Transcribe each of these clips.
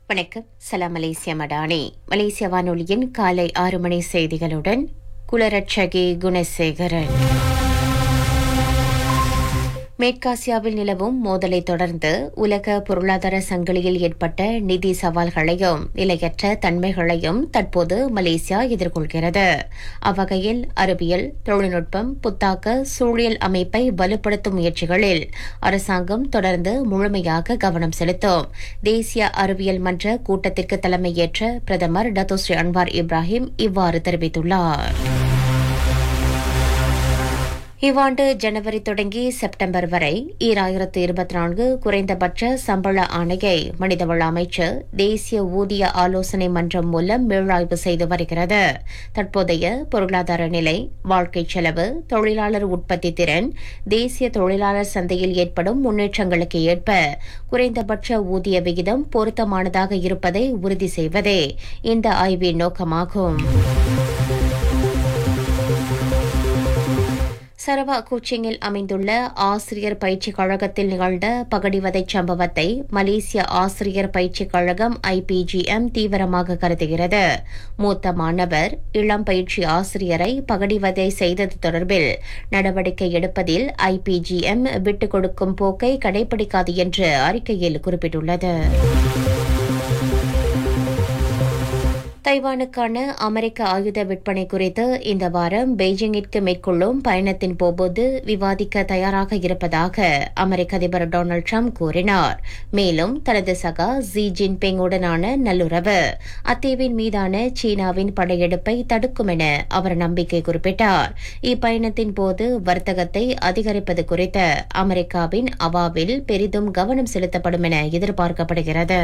வணக்கம் சலாம் மலேசியா மடானி மலேசிய வானொலியின் காலை ஆறு மணி செய்திகளுடன் குலரட்சகி குணசேகரன் மேற்காசியாவில் நிலவும் மோதலை தொடர்ந்து உலக பொருளாதார சங்கிலியில் ஏற்பட்ட நிதி சவால்களையும் நிலையற்ற தன்மைகளையும் தற்போது மலேசியா எதிர்கொள்கிறது அவ்வகையில் அறிவியல் தொழில்நுட்பம் புத்தாக்க சூழியல் அமைப்பை வலுப்படுத்தும் முயற்சிகளில் அரசாங்கம் தொடர்ந்து முழுமையாக கவனம் செலுத்தும் தேசிய அறிவியல் மன்ற கூட்டத்திற்கு தலைமையேற்ற பிரதமர் டத்தோஸ்ரீ அன்வார் இப்ராஹிம் இவ்வாறு தெரிவித்துள்ளார் இவ்வாண்டு ஜனவரி தொடங்கி செப்டம்பர் வரை ஈராயிரத்து இருபத்தி நான்கு குறைந்தபட்ச சம்பள ஆணையை மனிதவள அமைச்சர் தேசிய ஊதிய ஆலோசனை மன்றம் மூலம் மீளாய்வு செய்து வருகிறது தற்போதைய பொருளாதார நிலை வாழ்க்கை செலவு தொழிலாளர் உற்பத்தி திறன் தேசிய தொழிலாளர் சந்தையில் ஏற்படும் முன்னேற்றங்களுக்கு ஏற்ப குறைந்தபட்ச ஊதிய விகிதம் பொருத்தமானதாக இருப்பதை உறுதி செய்வதே இந்த ஆய்வின் நோக்கமாகும் சரவா கோச்சிங்கில் அமைந்துள்ள ஆசிரியர் பயிற்சி கழகத்தில் நிகழ்ந்த பகடிவதை சம்பவத்தை மலேசிய ஆசிரியர் பயிற்சி கழகம் ஐபிஜிஎம் தீவிரமாக கருதுகிறது மூத்த மாணவர் இளம் பயிற்சி ஆசிரியரை பகடிவதை செய்தது தொடர்பில் நடவடிக்கை எடுப்பதில் ஐபிஜிஎம் விட்டுக் கொடுக்கும் போக்கை கடைபிடிக்காது என்று அறிக்கையில் குறிப்பிட்டுள்ளது தைவானுக்கான அமெரிக்க ஆயுத விற்பனை குறித்து இந்த வாரம் பெய்ஜிங்கிற்கு மேற்கொள்ளும் பயணத்தின் போது விவாதிக்க தயாராக இருப்பதாக அமெரிக்க அதிபர் டொனால்டு ட்ரம்ப் கூறினார் மேலும் தனது சகா ஜி ஜின்பிங் உடனான நல்லுறவு அத்தீவின் மீதான சீனாவின் படையெடுப்பை தடுக்கும் என அவர் நம்பிக்கை குறிப்பிட்டார் இப்பயணத்தின் போது வர்த்தகத்தை அதிகரிப்பது குறித்த அமெரிக்காவின் அவாவில் பெரிதும் கவனம் செலுத்தப்படும் என எதிர்பார்க்கப்படுகிறது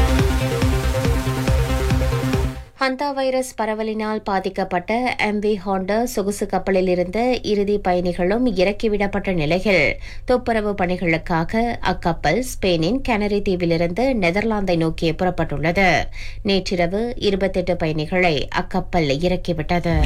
ஹந்தா வைரஸ் பரவலினால் பாதிக்கப்பட்ட எம்வி ஹாண்டா சொகுசு கப்பலில் இருந்த இறுதி பயணிகளும் இறக்கிவிடப்பட்ட நிலையில் துப்புரவு பணிகளுக்காக அக்கப்பல் ஸ்பெயினின் கனரி தீவிலிருந்து நெதர்லாந்தை நோக்கி புறப்பட்டுள்ளது நேற்றிரவு இருபத்தெட்டு பயணிகளை அக்கப்பல் இறக்கிவிட்டது